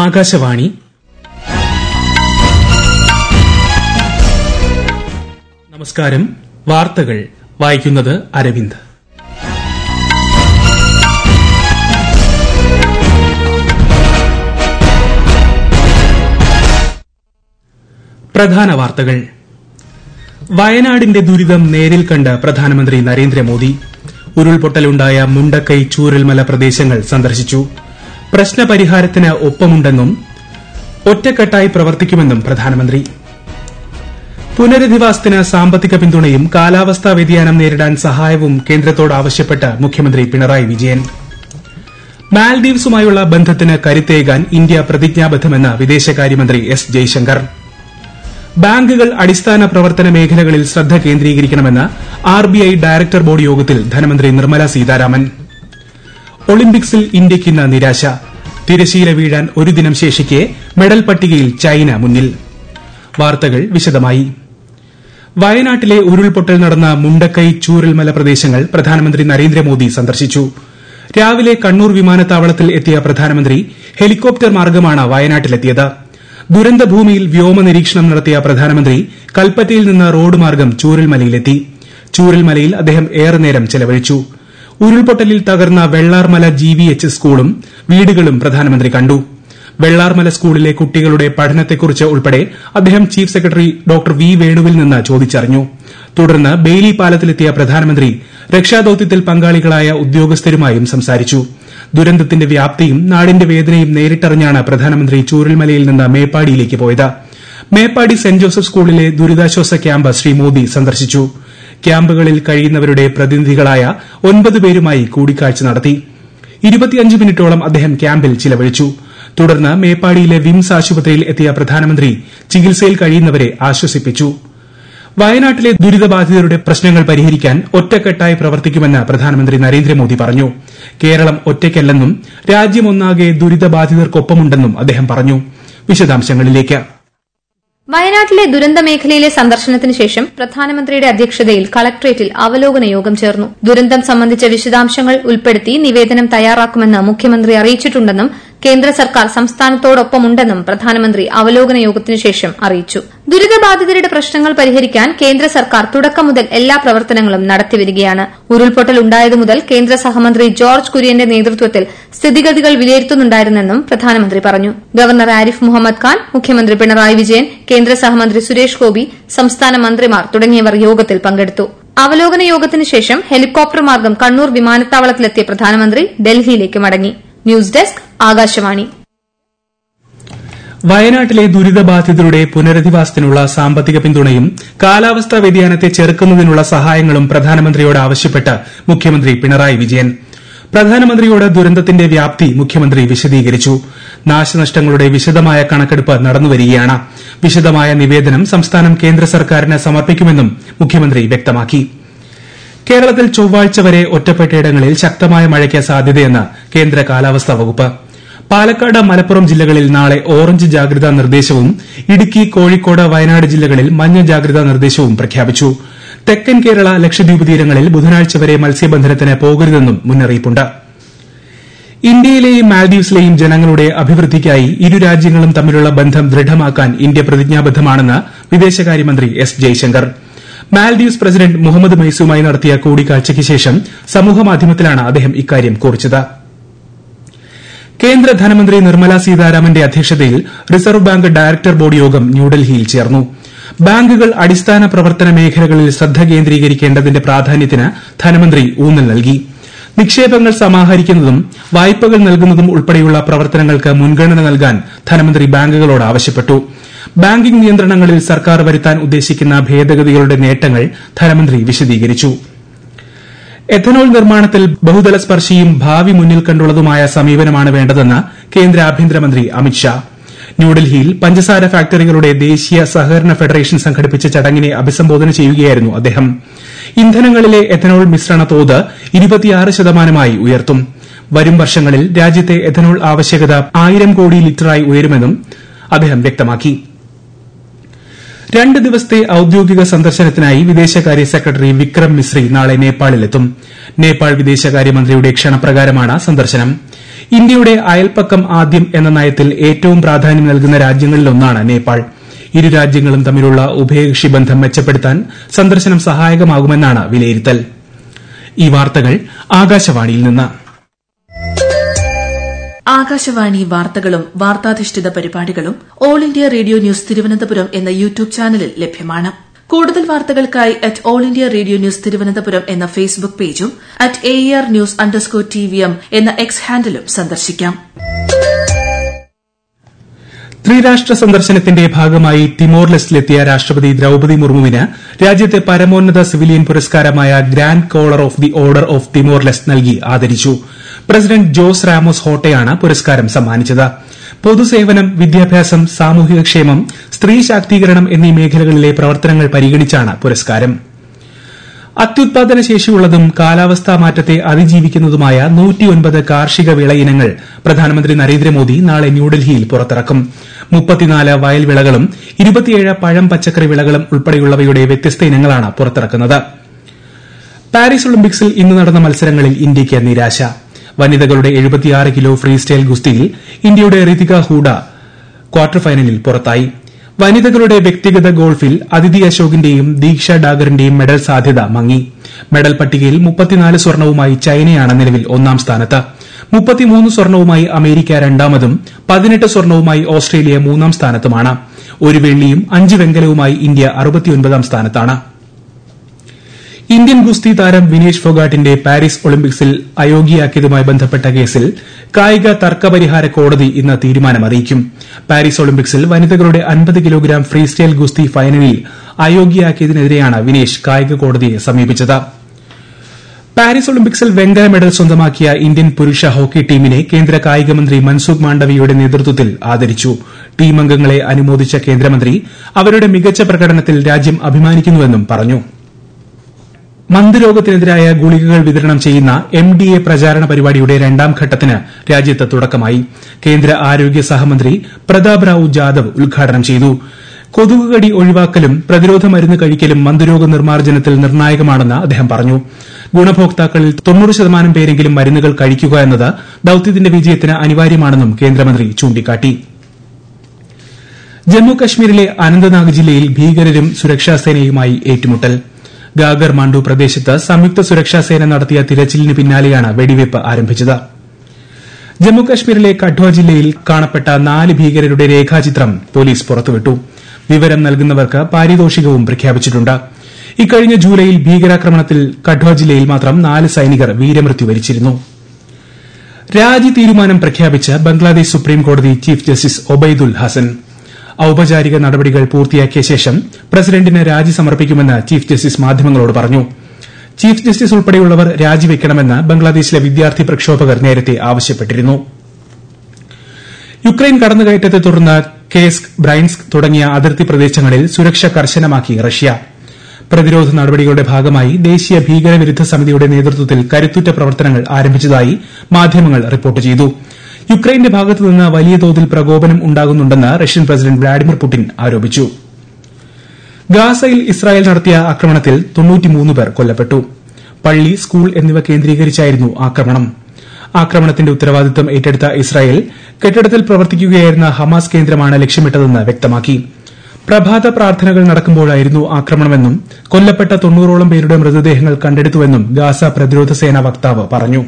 ആകാശവാണി നമസ്കാരം വാർത്തകൾ വായിക്കുന്നത് അരവിന്ദ് പ്രധാന വാർത്തകൾ വയനാടിന്റെ ദുരിതം നേരിൽ കണ്ട് പ്രധാനമന്ത്രി നരേന്ദ്രമോദി ഉരുൾപൊട്ടലുണ്ടായ മുണ്ടക്കൈ ചൂരൽമല പ്രദേശങ്ങൾ സന്ദർശിച്ചു പ്രശ്നപരിഹാരത്തിന് ഒപ്പമുണ്ടെന്നും ഒറ്റക്കെട്ടായി പ്രവർത്തിക്കുമെന്നും പ്രധാനമന്ത്രി പുനരധിവാസത്തിന് സാമ്പത്തിക പിന്തുണയും കാലാവസ്ഥാ വ്യതിയാനം നേരിടാൻ സഹായവും കേന്ദ്രത്തോട് ആവശ്യപ്പെട്ട് മുഖ്യമന്ത്രി പിണറായി വിജയൻ മാൽഡീവ്സുമായുള്ള ബന്ധത്തിന് കരുത്തേകാൻ ഇന്ത്യ പ്രതിജ്ഞാബദ്ധമെന്ന് വിദേശകാര്യമന്ത്രി എസ് ജയശങ്കർ ബാങ്കുകൾ അടിസ്ഥാന പ്രവർത്തന മേഖലകളിൽ ശ്രദ്ധ കേന്ദ്രീകരിക്കണമെന്ന് ആർബിഐ ഡയറക്ടർ ബോർഡ് യോഗത്തിൽ ധനമന്ത്രി നിർമ്മല സീതാരാമൻ ഒളിമ്പിക്സിൽ ഇന്ത്യയ്ക്ക് ഇന്ന് നിരാശ തിരശീല വീഴാൻ ഒരു ദിനം ശേഷിക്കെ മെഡൽ പട്ടികയിൽ ചൈന മുന്നിൽ വാർത്തകൾ വിശദമായി വയനാട്ടിലെ ഉരുൾപൊട്ടൽ നടന്ന മുണ്ടക്കൈ ചൂരൽമല പ്രദേശങ്ങൾ പ്രധാനമന്ത്രി നരേന്ദ്രമോദി സന്ദർശിച്ചു രാവിലെ കണ്ണൂർ വിമാനത്താവളത്തിൽ എത്തിയ പ്രധാനമന്ത്രി ഹെലികോപ്റ്റർ മാർഗമാണ് വയനാട്ടിലെത്തിയത് ദുരന്തഭൂമിയിൽ വ്യോമ നിരീക്ഷണം നടത്തിയ പ്രധാനമന്ത്രി കൽപ്പറ്റയിൽ നിന്ന് റോഡ് മാർഗം ചൂരൽമലയിലെത്തി ചൂരൽമലയിൽ അദ്ദേഹം ഏറെ നേരം ചെലവഴിച്ചു ഉരുൾപൊട്ടലിൽ തകർന്ന വെള്ളാർമല ജി വി എച്ച് സ്കൂളും വീടുകളും പ്രധാനമന്ത്രി കണ്ടു വെള്ളാർമല സ്കൂളിലെ കുട്ടികളുടെ പഠനത്തെക്കുറിച്ച് ഉൾപ്പെടെ അദ്ദേഹം ചീഫ് സെക്രട്ടറി ഡോക്ടർ വി വേണുവിൽ നിന്ന് ചോദിച്ചറിഞ്ഞു തുടർന്ന് ബെയ്ലി പാലത്തിലെത്തിയ പ്രധാനമന്ത്രി രക്ഷാദൌത്യത്തിൽ പങ്കാളികളായ ഉദ്യോഗസ്ഥരുമായും സംസാരിച്ചു ദുരന്തത്തിന്റെ വ്യാപ്തിയും നാടിന്റെ വേദനയും നേരിട്ടറിഞ്ഞാണ് പ്രധാനമന്ത്രി ചൂരൽമലയിൽ നിന്ന് മേപ്പാടിയിലേക്ക് പോയത് മേപ്പാടി സെന്റ് ജോസഫ് സ്കൂളിലെ ദുരിതാശ്വാസ ക്യാമ്പ് ശ്രീ മോദി സന്ദർശിച്ചു ക്യാമ്പുകളിൽ കഴിയുന്നവരുടെ പ്രതിനിധികളായ ഒൻപത് പേരുമായി കൂടിക്കാഴ്ച നടത്തി ഇരുപത്തിയഞ്ച് മിനിറ്റോളം അദ്ദേഹം ക്യാമ്പിൽ ചിലവഴിച്ചു തുടർന്ന് മേപ്പാടിയിലെ വിംസ് ആശുപത്രിയിൽ എത്തിയ പ്രധാനമന്ത്രി ചികിത്സയിൽ കഴിയുന്നവരെ ആശ്വസിപ്പിച്ചു വയനാട്ടിലെ ദുരിതബാധിതരുടെ പ്രശ്നങ്ങൾ പരിഹരിക്കാൻ ഒറ്റക്കെട്ടായി പ്രവർത്തിക്കുമെന്ന് പ്രധാനമന്ത്രി നരേന്ദ്രമോദി പറഞ്ഞു കേരളം ഒറ്റയ്ക്കല്ലെന്നും രാജ്യമൊന്നാകെ ദുരിതബാധിതർക്കൊപ്പമുണ്ടെന്നും അദ്ദേഹം പറഞ്ഞു വിശദാംശങ്ങളിലേക്ക് വയനാട്ടിലെ ദുരന്ത മേഖലയിലെ സന്ദർശനത്തിന് ശേഷം പ്രധാനമന്ത്രിയുടെ അധ്യക്ഷതയിൽ കളക്ട്രേറ്റിൽ അവലോകന യോഗം ചേർന്നു ദുരന്തം സംബന്ധിച്ച വിശദാംശങ്ങൾ ഉൾപ്പെടുത്തി നിവേദനം തയ്യാറാക്കുമെന്ന് മുഖ്യമന്ത്രി അറിയിച്ചിട്ടുണ്ടെന്നും കേന്ദ്ര സർക്കാർ സംസ്ഥാനത്തോടൊപ്പമുണ്ടെന്നും പ്രധാനമന്ത്രി അവലോകന യോഗത്തിനു ശേഷം അറിയിച്ചു ദുരിതബാധിതരുടെ പ്രശ്നങ്ങൾ പരിഹരിക്കാൻ കേന്ദ്ര സർക്കാർ തുടക്കം മുതൽ എല്ലാ പ്രവർത്തനങ്ങളും നടത്തിവരികയാണ് ഉരുൾപൊട്ടൽ ഉണ്ടായതു മുതൽ കേന്ദ്ര സഹമന്ത്രി ജോർജ് കുര്യന്റെ നേതൃത്വത്തിൽ സ്ഥിതിഗതികൾ വിലയിരുത്തുന്നുണ്ടായിരുന്നെന്നും പ്രധാനമന്ത്രി പറഞ്ഞു ഗവർണർ ആരിഫ് മുഹമ്മദ് ഖാൻ മുഖ്യമന്ത്രി പിണറായി വിജയൻ കേന്ദ്ര സഹമന്ത്രി സുരേഷ് ഗോപി സംസ്ഥാന മന്ത്രിമാർ തുടങ്ങിയവർ യോഗത്തിൽ പങ്കെടുത്തു അവലോകന യോഗത്തിന് ശേഷം ഹെലികോപ്റ്റർ മാർഗം കണ്ണൂർ വിമാനത്താവളത്തിലെത്തിയ പ്രധാനമന്ത്രി ഡൽഹിയിലേക്ക് മടങ്ങി ന്യൂസ് ഡെസ്ക് ആകാശവാണി വയനാട്ടിലെ ദുരിതബാധിതരുടെ പുനരധിവാസത്തിനുള്ള സാമ്പത്തിക പിന്തുണയും കാലാവസ്ഥാ വ്യതിയാനത്തെ ചെറുക്കുന്നതിനുള്ള സഹായങ്ങളും പ്രധാനമന്ത്രിയോട് ആവശ്യപ്പെട്ട് മുഖ്യമന്ത്രി പിണറായി വിജയൻ പ്രധാനമന്ത്രിയോട് ദുരന്തത്തിന്റെ വ്യാപ്തി മുഖ്യമന്ത്രി വിശദീകരിച്ചു നാശനഷ്ടങ്ങളുടെ വിശദമായ കണക്കെടുപ്പ് നടന്നുവരികയാണ് വിശദമായ നിവേദനം സംസ്ഥാനം കേന്ദ്ര സർക്കാരിന് സമർപ്പിക്കുമെന്നും മുഖ്യമന്ത്രി വ്യക്തമാക്കി കേരളത്തിൽ ചൊവ്വാഴ്ച വരെ ഒറ്റപ്പെട്ടയിടങ്ങളിൽ ശക്തമായ മഴയ്ക്ക് സാധ്യതയെന്ന് കേന്ദ്ര കാലാവസ്ഥാ വകുപ്പ് പാലക്കാട് മലപ്പുറം ജില്ലകളിൽ നാളെ ഓറഞ്ച് ജാഗ്രതാ നിർദ്ദേശവും ഇടുക്കി കോഴിക്കോട് വയനാട് ജില്ലകളിൽ മഞ്ഞ ജാഗ്രതാ നിർദ്ദേശവും പ്രഖ്യാപിച്ചു തെക്കൻ കേരള ലക്ഷദ്വീപ് തീരങ്ങളിൽ ബുധനാഴ്ച വരെ മത്സ്യബന്ധനത്തിന് പോകരുതെന്നും മുന്നറിയിപ്പുണ്ട് ഇന്ത്യയിലെയും മാൽഡീവ്സിലെയും ജനങ്ങളുടെ അഭിവൃദ്ധിക്കായി ഇരു രാജ്യങ്ങളും തമ്മിലുള്ള ബന്ധം ദൃഢമാക്കാൻ ഇന്ത്യ പ്രതിജ്ഞാബദ്ധമാണെന്ന് വിദേശകാര്യമന്ത്രി S Jaishankar Maldives president Muhammad മൈസുമായി നടത്തിയ കൂടിക്കാഴ്ചയ്ക്ക് ശേഷം സമൂഹമാധ്യമത്തിലാണ് അദ്ദേഹം ഇക്കാര്യം കുറിച്ചത് കേന്ദ്ര ധനമന്ത്രി നിർമ്മല സീതാരാമന്റെ അധ്യക്ഷതയിൽ റിസർവ് ബാങ്ക് ഡയറക്ടർ ബോർഡ് യോഗം ന്യൂഡൽഹിയിൽ ചേർന്നു ബാങ്കുകൾ അടിസ്ഥാന പ്രവർത്തന മേഖലകളിൽ ശ്രദ്ധ കേന്ദ്രീകരിക്കേണ്ടതിന്റെ പ്രാധാന്യത്തിന് ധനമന്ത്രി ഊന്നൽ നൽകി നിക്ഷേപങ്ങൾ സമാഹരിക്കുന്നതും വായ്പകൾ നൽകുന്നതും ഉൾപ്പെടെയുള്ള പ്രവർത്തനങ്ങൾക്ക് മുൻഗണന നൽകാൻ ധനമന്ത്രി ബാങ്കുകളോട് ആവശ്യപ്പെട്ടു ബാങ്കിംഗ് നിയന്ത്രണങ്ങളിൽ സർക്കാർ വരുത്താൻ ഉദ്ദേശിക്കുന്ന ഭേദഗതികളുടെ നേട്ടങ്ങൾ ധനമന്ത്രി വിശദീകരിച്ചു എഥനോൾ നിർമ്മാണത്തിൽ ബഹുതല സ്പർശിയും ഭാവി മുന്നിൽ കണ്ടുള്ളതുമായ സമീപനമാണ് വേണ്ടതെന്ന് കേന്ദ്ര ആഭ്യന്തരമന്ത്രി അമിത്ഷാ ന്യൂഡൽഹിയിൽ പഞ്ചസാര ഫാക്ടറികളുടെ ദേശീയ സഹകരണ ഫെഡറേഷൻ സംഘടിപ്പിച്ച ചടങ്ങിനെ അഭിസംബോധന ചെയ്യുകയായിരുന്നു അദ്ദേഹം ഇന്ധനങ്ങളിലെ എഥനോൾ മിശ്രണ തോത് ശതമാനമായി ഉയർത്തും വരും വർഷങ്ങളിൽ രാജ്യത്തെ എഥനോൾ ആവശ്യകത ആയിരം കോടി ലിറ്ററായി ഉയരുമെന്നും അദ്ദേഹം വ്യക്തമാക്കി രണ്ട് ദിവസത്തെ ഔദ്യോഗിക സന്ദർശനത്തിനായി വിദേശകാര്യ സെക്രട്ടറി വിക്രം മിശ്രി നാളെ നേപ്പാളിലെത്തും നേപ്പാൾ വിദേശകാര്യമന്ത്രിയുടെ ക്ഷണപ്രകാരമാണ് സന്ദർശനം ഇന്ത്യയുടെ അയൽപ്പക്കം ആദ്യം എന്ന നയത്തിൽ ഏറ്റവും പ്രാധാന്യം നൽകുന്ന രാജ്യങ്ങളിലൊന്നാണ് നേപ്പാൾ ഇരു രാജ്യങ്ങളും തമ്മിലുള്ള ഉഭയകക്ഷി ബന്ധം മെച്ചപ്പെടുത്താൻ സന്ദർശനം സഹായകമാകുമെന്നാണ് വിലയിരുത്തൽ ഈ വാർത്തകൾ ആകാശവാണിയിൽ നിന്ന് ആകാശവാണി വാർത്തകളും വാർത്താധിഷ്ഠിത പരിപാടികളും All India Radio News Thiruvananthapuram എന്ന യൂട്യൂബ് ചാനലിൽ ലഭ്യമാണ് കൂടുതൽ വാർത്തകൾക്കായി at All India Radio News Thiruvananthapuram എന്ന ഫേസ്ബുക്ക് പേജും at A R news underscore T V M എന്ന എക്സ് ഹാൻഡിലും സന്ദർശിക്കാം ത്രിരാഷ്ട്ര സന്ദർശനത്തിന്റെ ഭാഗമായി തിമോർ ലെസ്റ്റിലെത്തിയ രാഷ്ട്രപതി ദ്രൌപതി മുർമുവിന് രാജ്യത്തെ പരമോന്നത സിവിലിയൻ പുരസ്കാരമായ grand collar of the order of Timor Leste നൽകി ആദരിച്ചു പ്രസിഡന്റ് ജോസ് റാമോസ് ഹോട്ടയാണ് പുരസ്കാരം സമ്മാനിച്ചത് പൊതുസേവനം വിദ്യാഭ്യാസം സാമൂഹികക്ഷേമം സ്ത്രീ ശാക്തീകരണം എന്നീ മേഖലകളിലെ പ്രവർത്തനങ്ങൾ പരിഗണിച്ചാണ് പുരസ്കാരം അത്യുത്പാദന ശേഷിയുള്ളതും കാലാവസ്ഥാ മാറ്റത്തെ അതിജീവിക്കുന്നതുമായ നൂറ്റിയൊൻപത് കാർഷിക വിള ഇനങ്ങൾ പ്രധാനമന്ത്രി നരേന്ദ്രമോദി നാളെ ന്യൂഡൽഹിയിൽ പുറത്തിറക്കും മുപ്പത്തിനാല് വയൽ വിളകളും ഇരുപത്തിയേഴ് പഴം പച്ചക്കറി വിളകളും ഉൾപ്പെടെയുള്ളവയുടെ വ്യത്യസ്ത ഇനങ്ങളാണ് പുറത്തിറക്കുന്നത് പാരീസ് ഒളിമ്പിക്സിൽ ഇന്ന് നടന്ന മത്സരങ്ങളിൽ ഇന്ത്യയ്ക്ക് നിരാശ വനിതകളുടെ എഴുപത്തിയാറ് കിലോ ഫ്രീ സ്റ്റൈൽ ഗുസ്തിയിൽ ഇന്ത്യയുടെ റിതിക ഹൂഡ ക്വാർട്ടർ ഫൈനലിൽ പുറത്തായി വനിതകളുടെ വ്യക്തിഗത ഗോൾഫിൽ അതിഥി അശോകിന്റെയും ദീക്ഷ ഡാഗറിന്റെയും മെഡൽ സാധ്യത മങ്ങി മെഡൽ പട്ടികയിൽ മുപ്പത്തിനാല് സ്വർണവുമായി ചൈനയാണ് നിലവിൽ ഒന്നാം സ്ഥാനത്ത് മുപ്പത്തിമൂന്ന് സ്വർണവുമായി അമേരിക്ക രണ്ടാമതും പതിനെട്ട് സ്വർണവുമായി ഓസ്ട്രേലിയ മൂന്നാം സ്ഥാനത്തുമാണ് ഒരു വെള്ളിയും അഞ്ച് വെങ്കലവുമായി ഇന്ത്യ അറുപത്തിയൊൻപതാം സ്ഥാനത്താണ് ഇന്ത്യൻ ഗുസ്തി താരം വിനേഷ് ഫോഗാട്ടിന്റെ പാരീസ് ഒളിമ്പിക്സിൽ അയോഗ്യയാക്കിയതുമായി ബന്ധപ്പെട്ട കേസിൽ കായിക തർക്കപരിഹാര കോടതി ഇന്ന് തീരുമാനമറിയിക്കും പാരീസ് ഒളിമ്പിക്സിൽ വനിതകളുടെ അൻപത് കിലോഗ്രാം ഫ്രീ സ്റ്റൈൽ ഗുസ്തി ഫൈനലിൽ അയോഗ്യയാക്കിയതിനെതിരെയാണ് വിനേഷ് കായിക കോടതിയെ സമീപിച്ചത് പാരീസ് ഒളിമ്പിക്സിൽ വെങ്കല മെഡൽ സ്വന്തമാക്കിയ ഇന്ത്യൻ പുരുഷ ഹോക്കി ടീമിനെ കേന്ദ്ര കായികമന്ത്രി മൻസുഖ് മാണ്ഡവിയുടെ നേതൃത്വത്തിൽ ആദരിച്ചു ടീം അംഗങ്ങളെ അനുമോദിച്ച കേന്ദ്രമന്ത്രി അവരുടെ മികച്ച പ്രകടനത്തിൽ രാജ്യം അഭിമാനിക്കുന്നുവെന്നും പറഞ്ഞു മന്ദരോഗത്തിനെതിരായ ഗുളികകൾ വിതരണം ചെയ്യുന്ന എം ഡി എ പ്രചാരണ പരിപാടിയുടെ രണ്ടാം ഘട്ടത്തിന് രാജ്യത്ത് തുടക്കമായി കേന്ദ്ര ആരോഗ്യ സഹമന്ത്രി പ്രതാപ് റാവു ജാദവ് ഉദ്ഘാടനം ചെയ്തു കൊതുകുകടി ഒഴിവാക്കലും പ്രതിരോധ മരുന്ന് കഴിക്കലും മന്ദരോഗ നിർമ്മാർജ്ജനത്തിൽ നിർണായകമാണെന്ന് അദ്ദേഹം പറഞ്ഞു ഗുണഭോക്താക്കളിൽ തൊണ്ണൂറ് ശതമാനം പേരെങ്കിലും മരുന്നുകൾ കഴിക്കുക എന്നത് ദൌത്യത്തിന്റെ വിജയത്തിന് അനിവാര്യമാണെന്നും കേന്ദ്രമന്ത്രി ചൂണ്ടിക്കാട്ടി ജമ്മു കശ്മീരിലെ അനന്തനാഗ് ജില്ലയിൽ ഭീകരരും സുരക്ഷാസേനയുമായി ഏറ്റുമുട്ടൽ ഗാഗർ മാണ്ഡു പ്രദേശത്ത് സംയുക്ത സുരക്ഷാസേന നടത്തിയ തിരച്ചിലിന് പിന്നാലെയാണ് വെടിവയ്പ് ആരംഭിച്ചത് ജമ്മുകശ്മീരിലെ കഠ്വ ജില്ലയിൽ കാണപ്പെട്ട നാല് ഭീകരരുടെ രേഖാചിത്രം പോലീസ് പുറത്തുവിട്ടു വിവരം നൽകുന്നവർക്ക് പാരിതോഷികവും പ്രഖ്യാപിച്ചിട്ടുണ്ട് ഇക്കഴിഞ്ഞ ജൂലൈയിൽ ഭീകരാക്രമണത്തിൽ കഠ്വ ജില്ലയിൽ മാത്രം നാല് സൈനികർ വീരമൃത്യു വരിച്ചിരുന്നു രാജി തീരുമാനം പ്രഖ്യാപിച്ച് ബംഗ്ലാദേശ് സുപ്രീം കോടതി ചീഫ് ജസ്റ്റിസ് ഒബൈദുൽ ഹസൻ ഔപചാരിക നടപടികൾ പൂർത്തിയാക്കിയ ശേഷം പ്രസിഡന്റിന് രാജി സമർപ്പിക്കുമെന്ന് ചീഫ് ജസ്റ്റിസ് മാധ്യമങ്ങളോട് പറഞ്ഞു ചീഫ് ജസ്റ്റിസ് ഉൾപ്പെടെയുള്ളവർ രാജിവെക്കണമെന്ന് ബംഗ്ലാദേശിലെ വിദ്യാർത്ഥി പ്രക്ഷോഭകർ നേരത്തെ ആവശ്യപ്പെട്ടിരുന്നു യുക്രൈൻ കടന്നുകയറ്റത്തെ തുടർന്ന് കേസ്ക് ബ്രൈൻസ്ക് തുടങ്ങിയ അതിർത്തി പ്രദേശങ്ങളിൽ സുരക്ഷ കർശനമാക്കി റഷ്യ പ്രതിരോധ നടപടികളുടെ ഭാഗമായി ദേശീയ ഭീകരവിരുദ്ധ സമിതിയുടെ നേതൃത്വത്തിൽ കരുത്തുറ്റ പ്രവർത്തനങ്ങൾ ആരംഭിച്ചതായി മാധ്യമങ്ങൾ റിപ്പോർട്ട് ചെയ്തു യുക്രൈന്റെ ഭാഗത്തുനിന്ന് വലിയ തോതിൽ പ്രകോപനം ഉണ്ടാകുന്നുണ്ടെന്ന് റഷ്യൻ പ്രസിഡന്റ് വ്ളാഡിമിർ പുടിൻ ആരോപിച്ചു ഗാസയിൽ ഇസ്രായേൽ നടത്തിയ ആക്രമണത്തിൽ പേർ കൊല്ലപ്പെട്ടു പള്ളി സ്കൂൾ എന്നിവ കേന്ദ്രീകരിച്ചായിരുന്നു ആക്രമണം ആക്രമണത്തിന്റെ ഉത്തരവാദിത്തം ഏറ്റെടുത്ത ഇസ്രായേൽ കെട്ടിടത്തിൽ പ്രവർത്തിക്കുകയായിരുന്ന ഹമാസ് കേന്ദ്രമാണ് ലക്ഷ്യമിട്ടതെന്ന് വ്യക്തമാക്കി പ്രഭാത പ്രാർത്ഥനകൾ നടക്കുമ്പോഴായിരുന്നു ആക്രമണമെന്നും കൊല്ലപ്പെട്ട തൊണ്ണൂറോളം പേരുടെ മൃതദേഹങ്ങൾ കണ്ടെടുത്തുവെന്നും ഗാസ പ്രതിരോധ സേന വക്താവ് പറഞ്ഞു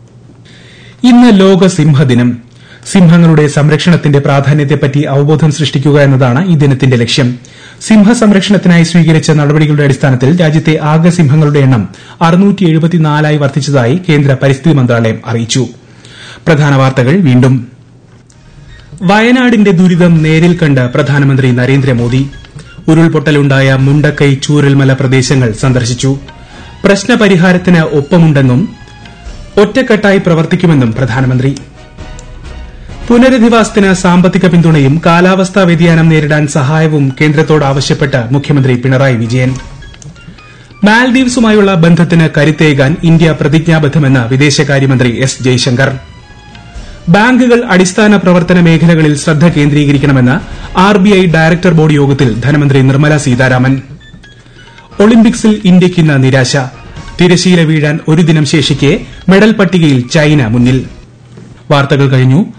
ഇന്ന് ലോക സിംഹദിനം സിംഹങ്ങളുടെ സംരക്ഷണത്തിന്റെ പ്രാധാന്യത്തെപ്പറ്റി അവബോധം സൃഷ്ടിക്കുക എന്നതാണ് ഈ ദിനത്തിന്റെ ലക്ഷ്യം സിംഹ സംരക്ഷണത്തിനായി സ്വീകരിച്ച നടപടികളുടെ അടിസ്ഥാനത്തിൽ രാജ്യത്തെ ആകെ സിംഹങ്ങളുടെ എണ്ണം ആയി വർദ്ധിച്ചതായി കേന്ദ്ര പരിസ്ഥിതി മന്ത്രാലയം അറിയിച്ചു പ്രധാന വാർത്തകൾ വീണ്ടും വയനാടിന്റെ ദുരിതം നേരിൽ കണ്ട് പ്രധാനമന്ത്രി നരേന്ദ്രമോദി ഉരുൾപൊട്ടലുണ്ടായ മുണ്ടക്കൈ ചൂരൽമല പ്രദേശങ്ങൾ സന്ദർശിച്ചു പ്രശ്നപരിഹാരത്തിന് ഒപ്പമുണ്ടെന്നും ഒറ്റക്കെട്ടായി പ്രവർത്തിക്കുമെന്നും പ്രധാനമന്ത്രി പുനരധിവാസത്തിന് സാമ്പത്തിക പിന്തുണയും കാലാവസ്ഥാ വ്യതിയാനം നേരിടാൻ സഹായവും കേന്ദ്രത്തോട് ആവശ്യപ്പെട്ട് മുഖ്യമന്ത്രി പിണറായി വിജയൻ മാൽദീവ്സുമായുള്ള ബന്ധത്തിന് കരുത്തേകാൻ ഇന്ത്യ പ്രതിജ്ഞാബദ്ധമെന്ന് വിദേശകാര്യമന്ത്രി എസ് ജയശങ്കർ ബാങ്കുകൾ അടിസ്ഥാന പ്രവർത്തന മേഖലകളിൽ ശ്രദ്ധ കേന്ദ്രീകരിക്കണമെന്ന് ആർബിഐ ഡയറക്ടർ ബോർഡ് യോഗത്തിൽ ധനമന്ത്രി നിർമ്മല സീതാരാമൻ ഒളിമ്പിക്സിൽ ഇന്ത്യയ്ക്ക് ഇന്ന് നിരാശ തിരശീല വീഴാൻ ഒരു ദിനം ശേഷിക്കെ മെഡൽ പട്ടികയിൽ ചൈന മുന്നിൽ വാർത്തകൾ കഴിഞ്ഞു